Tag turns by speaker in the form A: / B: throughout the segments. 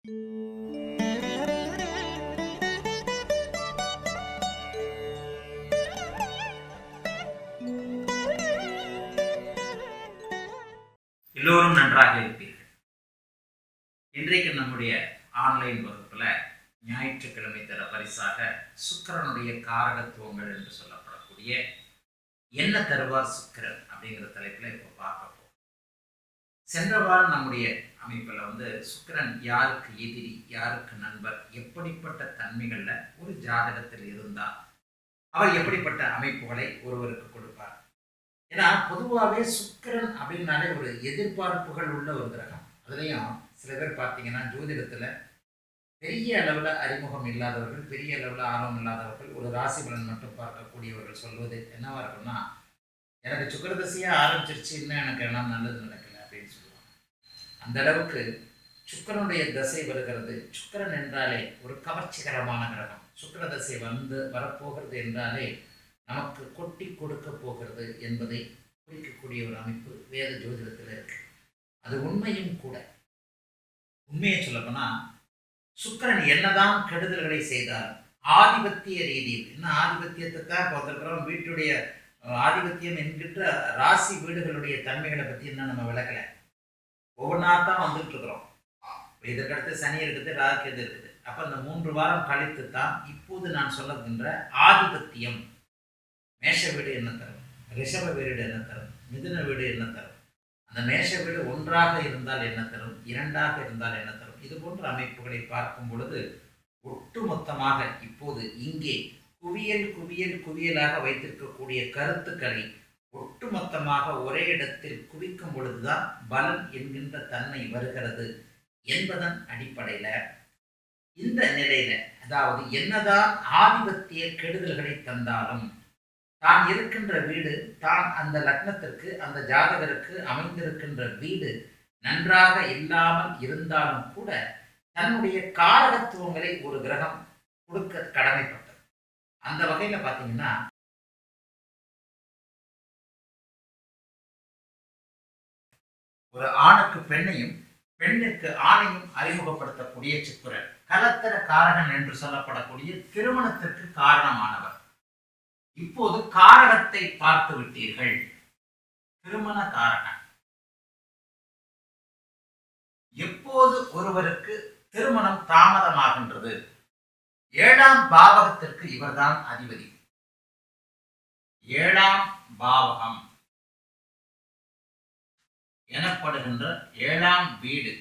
A: எல்லோரும் நன்றாக இருப்பீர்கள் இன்றைக்கு நம்முடைய ஆன்லைன் வகுப்புல ஞாயிற்றுக்கிழமை தர பரிசாக சுக்கிரனுடைய காரகத்துவங்கள் என்று சொல்லப்படக்கூடிய என்ன தருவார் சுக்கிரன் அப்படிங்கிற தலைப்புல இப்போ பார்க்க போறோம் சென்ற வாரம் நம்முடைய அமைப்பில் வந்து சுக்கிரன் யாருக்கு எதிரி யாருக்கு நண்பர் எப்படிப்பட்ட தன்மைகள்ல ஒரு ஜாதகத்தில் இருந்தால் அவர் எப்படிப்பட்ட அமைப்புகளை ஒருவருக்கு கொடுப்பார் ஏன்னா பொதுவாகவே சுக்கிரன் அப்படின்னாலே ஒரு எதிர்பார்ப்புகள் உள்ள ஒரு கிரகம் அதுலேயும் சில பேர் பார்த்தீங்கன்னா ஜோதிடத்தில் பெரிய அளவில் அறிமுகம் இல்லாதவர்கள் பெரிய அளவில் ஆர்வம் இல்லாதவர்கள் ஒரு ராசி பலன் மட்டும் பார்க்கக்கூடியவர்கள் சொல்வது என்னவா இருக்கும்னா எனக்கு சுக்கரதசையாக ஆரம்பிச்சிருச்சு இன்னும் எனக்கு எல்லாம் நல்லது நடக்கல அப்படின்னு சொல்லுவாங்க அந்த அளவுக்கு சுக்கரனுடைய தசை வருகிறது சுக்கரன் என்றாலே ஒரு கவர்ச்சிகரமான கிரகம் சுக்கர தசை வந்து வரப்போகிறது என்றாலே நமக்கு கொட்டி கொடுக்க போகிறது என்பதை குறிக்கக்கூடிய ஒரு அமைப்பு வேத ஜோதிடத்தில் இருக்கு அது உண்மையும் கூட உண்மையை சொல்லப்போனா சுக்கரன் என்னதான் கெடுதல்களை செய்தாலும் ஆதிபத்திய ரீதியில் என்ன ஆதிபத்தியத்தை தான் இப்போ வந்திருக்கிறோம் வீட்டுடைய அஹ், ஆதிபத்தியம் என்கின்ற ராசி வீடுகளுடைய தன்மைகளை பற்றி இன்னும் நம்ம விளக்கலை ஒவ்வொன்றா தான் வந்துட்டு இருக்கிறோம் இப்ப இதற்கடுத்து சனி இருக்குது ராகு இருக்குது அப்போ அந்த மூன்று வாரம் கழித்து தான் இப்போது நான் சொல்லுகின்ற ஆதிபத்தியம் மேஷ வீடு என்ன தரும் ரிஷப வீடு என்ன தரும் மிதுன வீடு என்ன தரும் அந்த மேஷ வீடு ஒன்றாக இருந்தால் என்ன தரும் இரண்டாக இருந்தால் என்ன தரும் இது போன்ற அமைப்புகளை பார்க்கும் பொழுது ஒட்டுமொத்தமாக இப்போது இங்கே குவியல் குவியல் குவியலாக வைத்திருக்கக்கூடிய கருத்துக்களை ஒட்டுமொத்தமாக ஒரே இடத்தில் குவிக்கும் பொழுதுதான் பலன் என்கின்ற தன்மை வருகிறது என்பதன் அடிப்படையில இந்த நிலையில அதாவது என்னதான் ஆதிபத்திய கெடுதல்களை தந்தாலும் தான் இருக்கின்ற வீடு தான் அந்த லக்னத்திற்கு அந்த ஜாதகருக்கு அமைந்திருக்கின்ற வீடு நன்றாக இல்லாமல் இருந்தாலும் கூட தன்னுடைய காரகத்துவங்களை ஒரு கிரகம் கொடுக்க கடமைப்பட்டது அந்த வகையில பாத்தீங்கன்னா ஒரு ஆணுக்கு பெண்ணையும் பெண்ணுக்கு ஆணையும் அறிமுகப்படுத்தக்கூடிய சுக்கிரன் கலத்தர காரகன் என்று சொல்லப்படக்கூடிய திருமணத்திற்கு காரணமானவர் இப்போது காரகத்தை பார்த்து விட்டீர்கள் திருமண காரகன் எப்போது ஒருவருக்கு திருமணம் தாமதமாகின்றது ஏழாம் பாவகத்திற்கு இவர்தான் அதிபதி ஏழாம் பாவகம் எனப்படுகின்ற ஏழாம் வீடு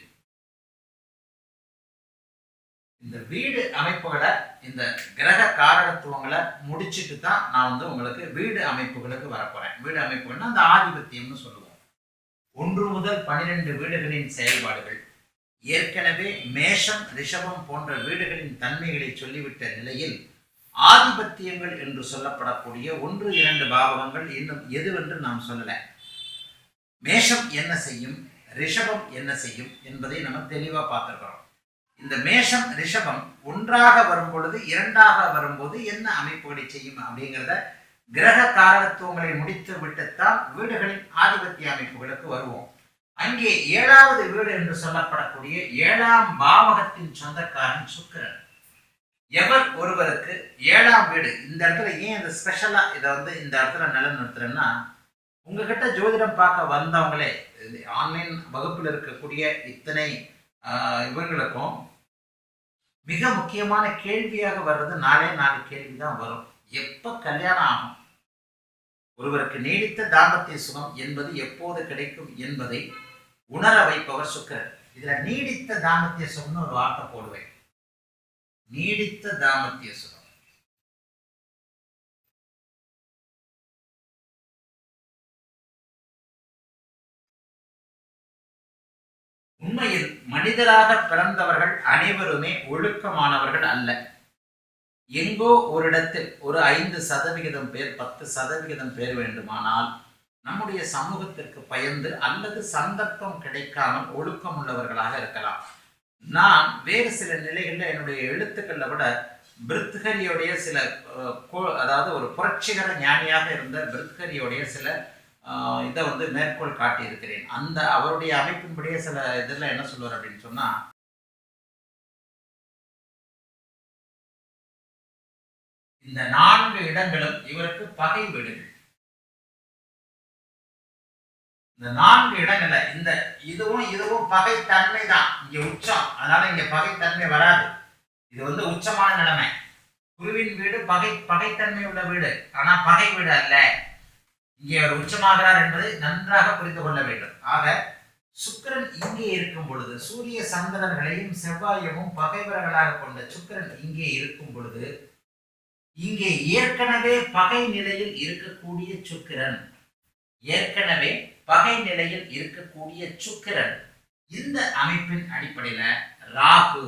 A: இந்த வீடு அமைப்புகளை இந்த கிரக காரகத்துவங்களை முடிச்சிட்டு தான் நான் வந்து உங்களுக்கு வீடு அமைப்புகளுக்கு வரப்போறேன் வீடு அமைப்புகள்னா அந்த ஆதிபத்தியம்னு சொல்லுவோம் ஒன்று முதல் பனிரெண்டு வீடுகளின் செயல்பாடுகள் ஏற்கனவே மேஷம் ரிஷபம் போன்ற வீடுகளின் தன்மைகளை சொல்லிவிட்ட நிலையில் ஆதிபத்தியங்கள் என்று சொல்லப்படக்கூடிய ஒன்று இரண்டு பாவகங்கள் இன்னும் எதுவென்று நாம் சொல்லல மேஷம் என்ன செய்யும் ரிஷபம் என்ன செய்யும் என்பதை நம்ம தெளிவா பார்த்திருக்கிறோம் இந்த மேஷம் ரிஷபம் ஒன்றாக வரும் பொழுது இரண்டாக வரும்போது என்ன அமைப்புகளை செய்யும் அப்படிங்கிறத கிரக காரகத்துவங்களை முடித்து விட்டுத்தான் வீடுகளின் ஆதிபத்திய அமைப்புகளுக்கு வருவோம் அங்கே ஏழாவது வீடு என்று சொல்லப்படக்கூடிய ஏழாம் பாவகத்தின் சொந்தக்காரன் சுக்கிரன் எவர் ஒருவருக்கு ஏழாம் வீடு இந்த இடத்துல ஏன் இந்த ஸ்பெஷலா இதை வந்து இந்த இடத்துல நிலைநிறுத்துறேன்னா உங்ககிட்ட ஜோதிடம் பார்க்க வந்தவங்களே ஆன்லைன் வகுப்பில் இருக்கக்கூடிய இத்தனை ஆஹ், இவங்களுக்கும் மிக முக்கியமான கேள்வியாக வர்றது நாலே நாலு கேள்வி தான் வரும் எப்ப கல்யாணம் ஆகும் ஒருவருக்கு நீடித்த தாம்பத்திய சுகம் என்பது எப்போது கிடைக்கும் என்பதை உணர வைப்பவர் சுக்கரன் இதுல நீடித்த தாம்பத்திய சுகம்னு ஒரு வார்த்தை போடுவேன் நீடித்த தாம்பத்திய சுகம் உண்மையில் மனிதராக பிறந்தவர்கள் அனைவருமே ஒழுக்கமானவர்கள் அல்ல எங்கோ ஒரு இடத்தில் ஒரு ஐந்து சதவிகிதம் பேர் பத்து சதவிகிதம் பேர் வேண்டுமானால் நம்முடைய சமூகத்திற்கு பயந்து அல்லது சந்தர்ப்பம் கிடைக்காமல் ஒழுக்கம் உள்ளவர்களாக இருக்கலாம் நான் வேறு சில நிலைகளில் என்னுடைய எழுத்துக்களை விட பிருத்ஹரியுடைய சில அஹ், கோ- அதாவது ஒரு புரட்சிகர ஞானியாக இருந்த பிருத்ஹரியுடைய சில ஆஹ், இதை வந்து மேற்கோள் காட்டியிருக்கிறேன் அந்த அவருடைய அமைப்பின்படியே சில இதில் என்ன சொல்லுவார் அப்படின்னு சொன்னா இந்த நான்கு இடங்களும் இவருக்கு பகை வீடுகள் இந்த நான்கு இடங்கள்ல இந்த இதுவும் இதுவும் பகைத்தன்மை தான் இங்க உச்சம் அதனால இங்க பகைத்தன்மை வராது இது வந்து உச்சமான நிலைமை குருவின் வீடு பகை பகைத்தன்மை உள்ள வீடு ஆனா பகை வீடு அல்ல இங்கே அவர் உச்சமாகிறார் என்பதை நன்றாக புரிந்து கொள்ள வேண்டும் ஆக சுக்கிரன் இங்கே இருக்கும் பொழுது சூரிய சந்திரர்களையும் செவ்வாயமும் பகைவர்களாக கொண்ட சுக்கிரன் இங்கே இருக்கும் பொழுது இங்கே ஏற்கனவே பகை நிலையில் இருக்கக்கூடிய சுக்கிரன் ஏற்கனவே பகை நிலையில் இருக்கக்கூடிய சுக்கிரன் இந்த அமைப்பின் அடிப்படையில ராகு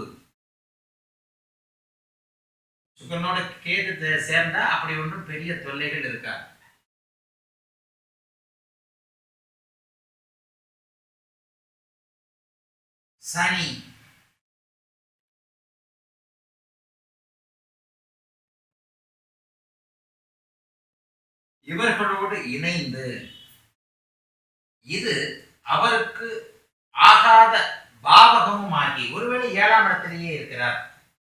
A: சுக்கரனோட கேது தே- சேர்ந்தா அப்படி ஒன்றும் பெரிய தொல்லைகள் இருக்காது சனி இவர்களோடு இணைந்து இது அவருக்கு ஆகாத பாவகமும் ஆகி ஒருவேளை ஏழாம் இடத்திலேயே இருக்கிறார்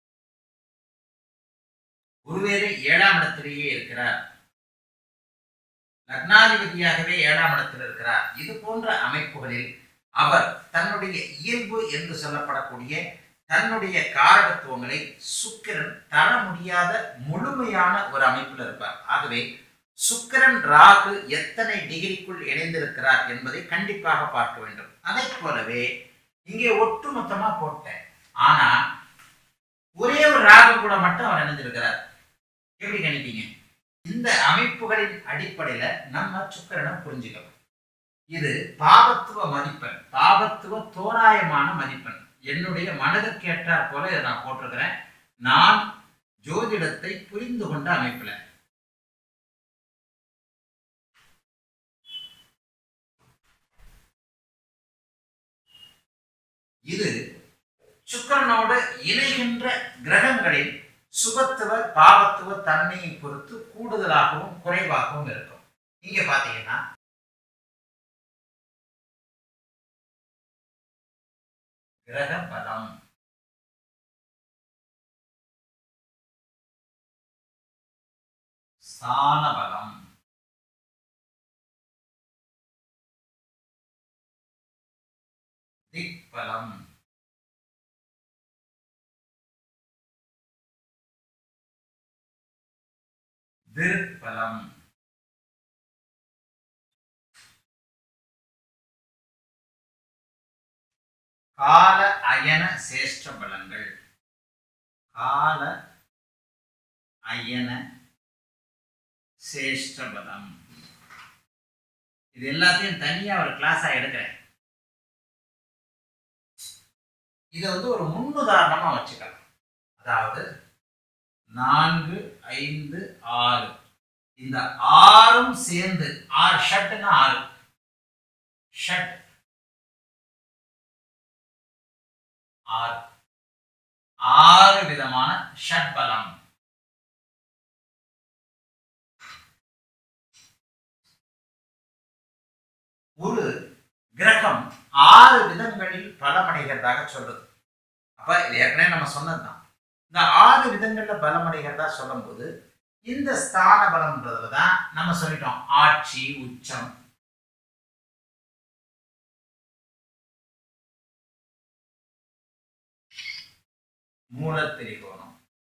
A: ஒருவேளை ஏழாம் இடத்திலேயே இருக்கிறார் லக்னாதிபதியாகவே ஏழாம் இடத்தில் இருக்கிறார் இது போன்ற அமைப்புகளில் அவர் தன்னுடைய இயல்பு என்று சொல்லப்படக்கூடிய தன்னுடைய காரகத்துவங்களை சுக்கிரன் தர முடியாத முழுமையான ஒரு அமைப்பில் இருப்பார் ஆகவே சுக்கிரன் ராகு எத்தனை டிகிரிக்குள் இணைந்திருக்கிறார் என்பதை கண்டிப்பாக பார்க்க வேண்டும் அதை போலவே இங்கே ஒட்டுமொத்தமா போட்டேன் ஆனா ஒரே ஒரு ராகு கூட மட்டும் அவர் இணைந்திருக்கிறார் எப்படி கணிப்பீங்க இந்த அமைப்புகளின் அடிப்படையில நம்ம சுக்கிரனை புரிஞ்சுக்கலாம் இது பாவத்துவ மதிப்பெண் பாவத்துவ தோராயமான மதிப்பெண் என்னுடைய மனதிற்கு ஏற்றாற் போல இதை நான் போட்டிருக்கிறேன் நான் ஜோதிடத்தை புரிந்து கொண்ட அமைப்புல இது சுக்கிரனோடு இணைகின்ற கிரகங்களின் சுபத்துவ பாவத்துவ தன்மையை பொறுத்து கூடுதலாகவும் குறைவாகவும் இருக்கும் இங்க பாத்தீங்கன்னா கிரக பலம் ஸ்தான பலம் திக்பலம் திருப்பலம் கால அயன சேஷ்ட பலங்கள் கால அயன சேஷ்ட பலம் இது எல்லாத்தையும் தனியா ஒரு கிளாஸா எடுக்கிறேன் இதை வந்து ஒரு முன்னுதாரணமா வச்சுக்கலாம் அதாவது நான்கு ஐந்து ஆறு இந்த ஆறும் சேர்ந்து ஆறு ஷட்டுன்னா ஆறு ஷட் ஆறு ஆறு விதமான ஷட்பலம் ஒரு கிரகம் ஆறு விதங்களில் பலமடைகிறதாக சொல்றது அப்ப இது ஏற்கனவே நம்ம சொன்னதுதான் இந்த ஆறு விதங்கள்ல பலமடைகிறதா சொல்லும்போது இந்த ஸ்தான பலம்ன்றதுல தான் நம்ம சொல்லிட்டோம் ஆட்சி உச்சம் மூலத்திரிகோணம்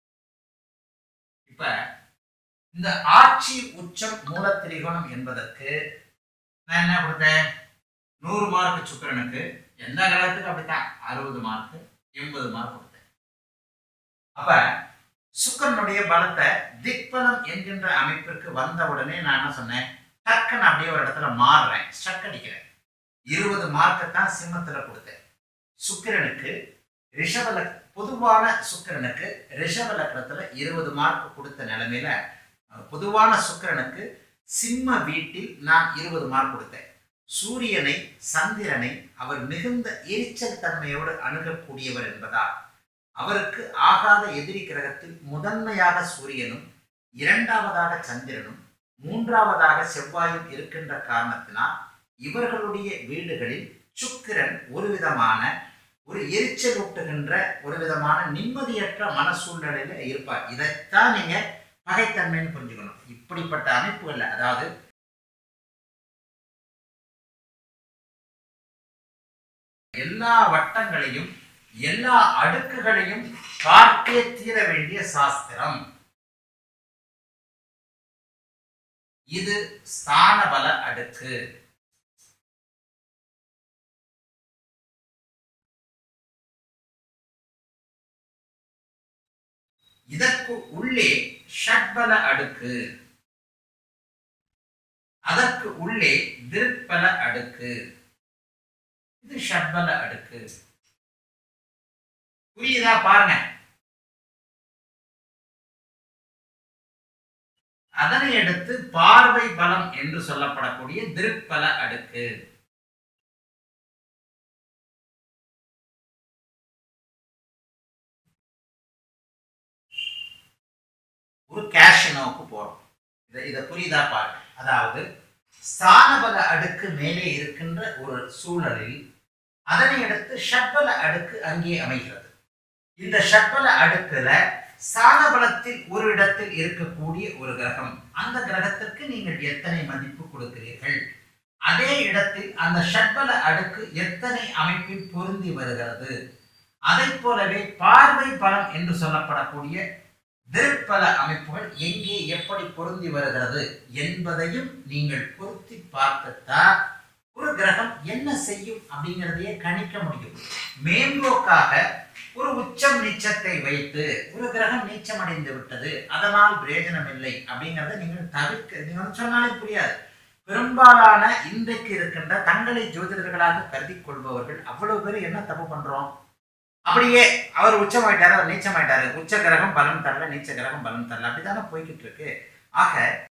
A: இப்ப இந்த ஆட்சி உச்சம் மூலத்திரிகோணம் என்பதற்கு நான் என்ன கொடுத்தேன் நூறு மார்க் சுக்கிரனுக்கு எந்த கிரகத்துக்கு அப்படித்தான் அறுபது மார்க் எண்பது மார்க் கொடுத்தேன் அப்ப சுக்கரனுடைய பலத்தை திக்பலம் என்கின்ற அமைப்பிற்கு வந்த உடனே நான் என்ன சொன்னேன் டக்குன்னு அப்படியே ஒரு இடத்துல மாறுறேன் ஸ்ட்ரக் அடிக்கிறேன் இருபது மார்க்கை தான் சிம்மத்துல கொடுத்தேன் சுக்கிரனுக்கு ரிஷப லக் பொதுவான சுக்கிரனுக்கு ரிஷப லக்னத்துல இருபது மார்க் கொடுத்த நிலைமையில அஹ், பொதுவான சுக்கிரனுக்கு சிம்ம வீட்டில் நான் இருபது மார்க் கொடுத்தேன் சூரியனை சந்திரனை அவர் மிகுந்த எரிச்சல் தன்மையோடு அணுகக்கூடியவர் என்பதால் அவருக்கு ஆகாத எதிரி கிரகத்தில் முதன்மையாக சூரியனும் இரண்டாவதாக சந்திரனும் மூன்றாவதாக செவ்வாயும் இருக்கின்ற காரணத்தினால் இவர்களுடைய வீடுகளில் சுக்கிரன் ஒரு விதமான ஒரு எரிச்சல் ஊட்டுகின்ற ஒரு விதமான நிம்மதியற்ற மன சூழ்நிலையில இருப்பார் இதைத்தான் நீங்க பகைத்தன்மைன்னு புரிஞ்சுக்கணும் இப்படிப்பட்ட அமைப்புகள்ல அதாவது எல்லா வட்டங்களையும் எல்லா அடுக்குகளையும் பார்த்தே தீர வேண்டிய சாஸ்திரம் இது ஸ்தானபல அடுக்கு இதற்கு உள்ளே ஷட்பல அடுக்கு அதற்கு உள்ளே திருப்பல அடுக்கு இது ஷட்பல அடுக்கு புரியுதா பாருங்க அதனை அடுத்து பார்வை பலம் என்று சொல்லப்படக்கூடிய திருப்பல அடுக்கு ஒரு கேஷனோவுக்கு போறோம் இதை இதை புரியுதா பாருங்க அதாவது ஸ்தானபல அடுக்கு மேலே இருக்கின்ற ஒரு சூழலில் அதனை அடுத்து ஷட்பல அடுக்கு அங்கே அமைகிறது இந்த ஷட்பல அடுக்குல ஸ்தானபலத்தில் ஒரு இடத்தில் இருக்கக்கூடிய ஒரு கிரகம் அந்த கிரகத்திற்கு நீங்கள் எத்தனை மதிப்பு கொடுக்கிறீர்கள் அதே இடத்தில் அந்த ஷட்பல அடுக்கு எத்தனை அமைப்பில் பொருந்தி வருகிறது அதை போலவே பார்வை பலம் என்று சொல்லப்படக்கூடிய திருப்பல அமைப்புகள் எங்கே எப்படி பொருந்தி வருகிறது என்பதையும் நீங்கள் பொருத்தி பார்த்துத்தான் ஒரு கிரகம் என்ன செய்யும் அப்படிங்கிறதையே கணிக்க முடியும் மேம்போக்காக ஒரு உச்சம் நீச்சத்தை வைத்து ஒரு கிரகம் நீச்சம் அடைந்து விட்டது அதனால் பிரயோஜனம் இல்லை அப்படிங்கிறத நீங்கள் தவிர்க்க நீங்க வந்து சொன்னாலே புரியாது பெரும்பாலான இன்றைக்கு இருக்கின்ற தங்களை ஜோதிடர்களாக கருதி கொள்பவர்கள் அவ்வளவு பேர் என்ன தப்பு பண்றோம் அப்படியே அவர் உச்சமாயிட்டாரு அவர் நீச்சமாயிட்டாரு உச்ச கிரகம் பலன் தரல நீச்ச கிரகம் பலன் தரல அப்படித்தானே போய்கிட்டு இருக்கு ஆக